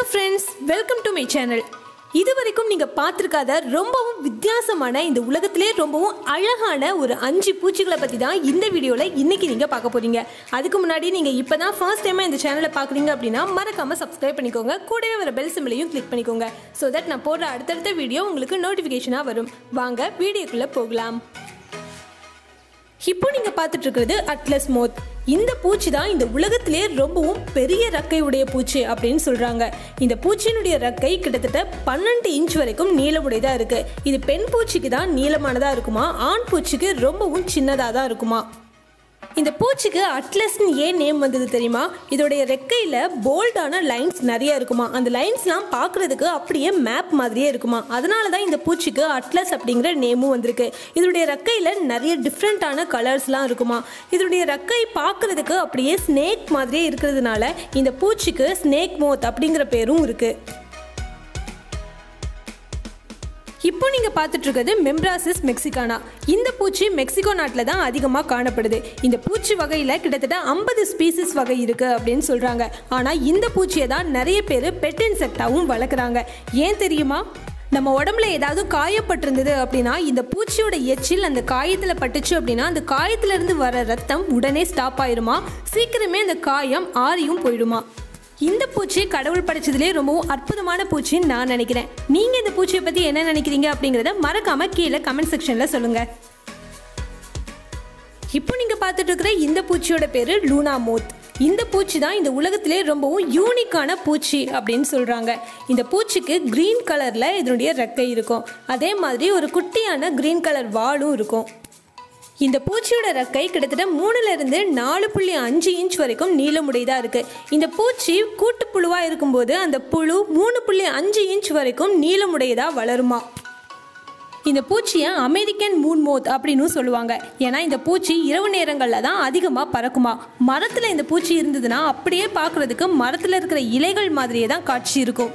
friends welcome to my channel இது வரைக்கும் நீங்கள் பார்த்துருக்காத ரொம்பவும் வித்தியாசமான இந்த உலகத்திலே ரொம்பவும் அழகான ஒரு அஞ்சு பூச்சிகளை பற்றி தான் இந்த வீடியோவில் இன்னைக்கு நீங்கள் பார்க்க போறீங்க அதுக்கு முன்னாடி நீங்கள் இப்போ தான் ஃபர்ஸ்ட் டைமாக இந்த சேனலை பார்க்குறீங்க அப்படின்னா மறக்காமல் சப்ஸ்கிரைப் பண்ணிக்கோங்க கூடவே வர பெல் சிம்பிளையும் கிளிக் பண்ணிக்கோங்க ஸோ தட் நான் போடுற அடுத்தடுத்த வீடியோ உங்களுக்கு நோட்டிஃபிகேஷனாக வரும் வாங்க வீடியோக்குள்ளே போகலாம் இப்போ நீங்க பார்த்துட்டு இருக்கிறது அட்லஸ் மோத் இந்த பூச்சி தான் இந்த உலகத்திலே ரொம்பவும் பெரிய ரக்கை உடைய பூச்சி அப்படின்னு சொல்றாங்க இந்த பூச்சியினுடைய ரக்கை கிட்டத்தட்ட பன்னெண்டு இன்ச் வரைக்கும் நீளமுடையதா இருக்கு இது பெண் பூச்சிக்கு தான் நீளமானதா இருக்குமா ஆண் பூச்சிக்கு ரொம்பவும் சின்னதா தான் இருக்குமா இந்த பூச்சிக்கு அட்லஸ்னு ஏன் நேம் வந்தது தெரியுமா இதோடைய ரெக்கையில் போல்டான லைன்ஸ் நிறைய இருக்குமா அந்த லைன்ஸ்லாம் பார்க்குறதுக்கு அப்படியே மேப் மாதிரியே இருக்குமா அதனால தான் இந்த பூச்சிக்கு அட்லஸ் அப்படிங்கிற நேமும் வந்திருக்கு இதோடைய ரெக்கையில் நிறைய டிஃப்ரெண்ட்டான கலர்ஸ்லாம் இருக்குமா இதோடைய ரெக்கை பார்க்குறதுக்கு அப்படியே ஸ்னேக் மாதிரியே இருக்கிறதுனால இந்த பூச்சிக்கு ஸ்னேக் மோத் அப்படிங்கிற பேரும் இருக்குது இப்போ நீங்கள் பார்த்துட்டு இருக்கிறது மெம்ப்ராசிஸ் மெக்சிகானா இந்த பூச்சி மெக்சிகோ நாட்டில் தான் அதிகமாக காணப்படுது இந்த பூச்சி வகையில் கிட்டத்தட்ட ஐம்பது ஸ்பீசிஸ் வகை இருக்குது அப்படின்னு சொல்கிறாங்க ஆனால் இந்த பூச்சியை தான் நிறைய பேர் பெட் இன்செக்டாகவும் வளர்க்குறாங்க ஏன் தெரியுமா நம்ம உடம்புல ஏதாவது காயப்பட்டிருந்தது அப்படின்னா இந்த பூச்சியோட எச்சில் அந்த காயத்தில் பட்டுச்சு அப்படின்னா அந்த காயத்திலிருந்து வர ரத்தம் உடனே ஸ்டாப் ஆயிருமா சீக்கிரமே அந்த காயம் ஆறியும் போயிடுமா இந்த பூச்சி கடவுள் படைச்சதுலேயே ரொம்பவும் அற்புதமான பூச்சின்னு நான் நினைக்கிறேன் நீங்க இந்த பூச்சியை பத்தி என்ன நினைக்கிறீங்க அப்படிங்கறத மறக்காம கீழே கமெண்ட் செக்ஷன்ல சொல்லுங்க இப்போ நீங்க பார்த்துட்டு இருக்கிற இந்த பூச்சியோட பேரு லூனா மோத் இந்த பூச்சி தான் இந்த உலகத்திலே ரொம்பவும் யூனிக்கான பூச்சி அப்படின்னு சொல்றாங்க இந்த பூச்சிக்கு கிரீன் கலர்ல இதனுடைய ரெக்கை இருக்கும் அதே மாதிரி ஒரு குட்டியான கிரீன் கலர் வாலும் இருக்கும் இந்த பூச்சியோட ரெக்கை கிட்டத்தட்ட மூணுல இருந்து நாலு புள்ளி அஞ்சு இன்ச் வரைக்கும் நீளமுடையதா இருக்கு இந்த பூச்சி கூட்டுப்புழுவா இருக்கும்போது அந்த புழு மூணு புள்ளி அஞ்சு இன்ச் வரைக்கும் நீளமுடையதா வளருமா இந்த பூச்சியை அமெரிக்கன் மூன் மோத் அப்படின்னு சொல்லுவாங்க ஏன்னா இந்த பூச்சி இரவு நேரங்களில் தான் அதிகமாக பறக்குமா மரத்தில் இந்த பூச்சி இருந்ததுன்னா அப்படியே பார்க்குறதுக்கு மரத்தில் இருக்கிற இலைகள் மாதிரியே தான் காட்சி இருக்கும்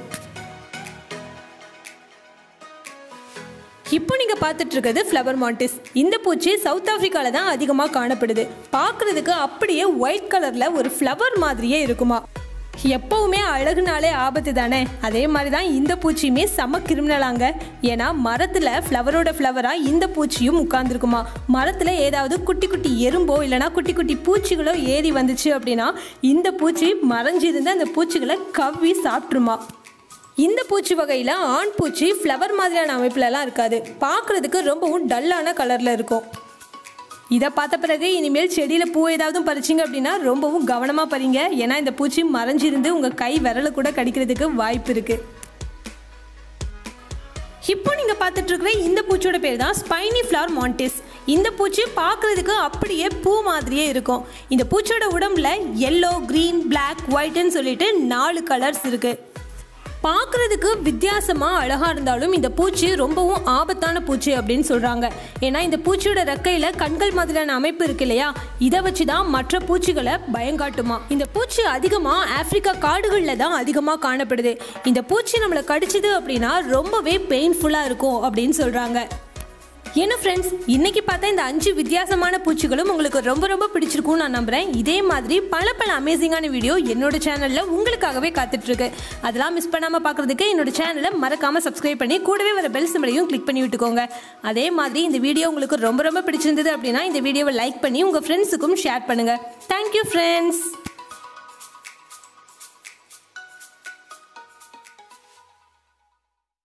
இப்போ நீங்க பார்த்துட்டு இருக்கிறது ஃப்ளவர் மாண்டிஸ் இந்த பூச்சி சவுத் ஆப்பிரிக்கால தான் அதிகமாக காணப்படுது பார்க்கிறதுக்கு அப்படியே ஒயிட் கலர்ல ஒரு ஃப்ளவர் மாதிரியே இருக்குமா எப்பவுமே அழகுனாலே ஆபத்து தானே அதே மாதிரி தான் இந்த பூச்சியுமே செம கிரிமினலாங்க ஏன்னா மரத்தில் ஃப்ளவரோட ஃப்ளவராக இந்த பூச்சியும் உட்கார்ந்துருக்குமா மரத்தில் ஏதாவது குட்டி குட்டி எறும்போ இல்லைனா குட்டி குட்டி பூச்சிகளோ ஏறி வந்துச்சு அப்படின்னா இந்த பூச்சி மறைஞ்சிருந்து அந்த பூச்சிகளை கவ்வி சாப்பிட்ருமா இந்த பூச்சி வகையில் ஆண் பூச்சி ஃப்ளவர் மாதிரியான அமைப்புலலாம் இருக்காது பார்க்குறதுக்கு ரொம்பவும் டல்லான கலரில் இருக்கும் இதை பார்த்த பிறகு இனிமேல் செடியில் பூ ஏதாவது பறிச்சிங்க அப்படின்னா ரொம்பவும் கவனமாக பறிங்க ஏன்னா இந்த பூச்சி மறைஞ்சிருந்து உங்கள் கை விரலை கூட கடிக்கிறதுக்கு வாய்ப்பு இருக்குது இப்போ நீங்கள் பார்த்துட்டு இருக்கிற இந்த பூச்சியோட பேர் தான் ஸ்பைனி ஃப்ளவர் மாண்டிஸ் இந்த பூச்சி பார்க்குறதுக்கு அப்படியே பூ மாதிரியே இருக்கும் இந்த பூச்சியோட உடம்புல எல்லோ க்ரீன் பிளாக் ஒயிட்னு சொல்லிட்டு நாலு கலர்ஸ் இருக்குது பார்க்குறதுக்கு வித்தியாசமாக அழகாக இருந்தாலும் இந்த பூச்சி ரொம்பவும் ஆபத்தான பூச்சி அப்படின்னு சொல்கிறாங்க ஏன்னா இந்த பூச்சியோட ரெக்கையில் கண்கள் மாதிரியான அமைப்பு இருக்கு இல்லையா இதை வச்சு தான் மற்ற பூச்சிகளை பயங்காட்டுமா இந்த பூச்சி அதிகமாக ஆப்பிரிக்கா காடுகளில் தான் அதிகமாக காணப்படுது இந்த பூச்சி நம்மளை கடிச்சிது அப்படின்னா ரொம்பவே பெயின்ஃபுல்லாக இருக்கும் அப்படின்னு சொல்கிறாங்க என்ன ஃப்ரெண்ட்ஸ் இன்னைக்கு பார்த்தா இந்த அஞ்சு வித்தியாசமான பூச்சிகளும் உங்களுக்கு ரொம்ப ரொம்ப பிடிச்சிருக்கும்னு நான் நம்புறேன் இதே மாதிரி பல பல அமேசிங்கான வீடியோ என்னோட சேனலில் உங்களுக்காகவே காத்துட்டு இருக்கு அதெல்லாம் மிஸ் பண்ணாமல் பார்க்கறதுக்கு என்னோட சேனலை மறக்காம சப்ஸ்கிரைப் பண்ணி கூடவே வர பெல் சிம்பளையும் கிளிக் பண்ணி விட்டுக்கோங்க அதே மாதிரி இந்த வீடியோ உங்களுக்கு ரொம்ப ரொம்ப பிடிச்சிருந்தது அப்படின்னா இந்த வீடியோவை லைக் பண்ணி உங்கள் ஃப்ரெண்ட்ஸுக்கும் ஷேர் பண்ணுங்க தேங்க்யூ ஃப்ரெண்ட்ஸ்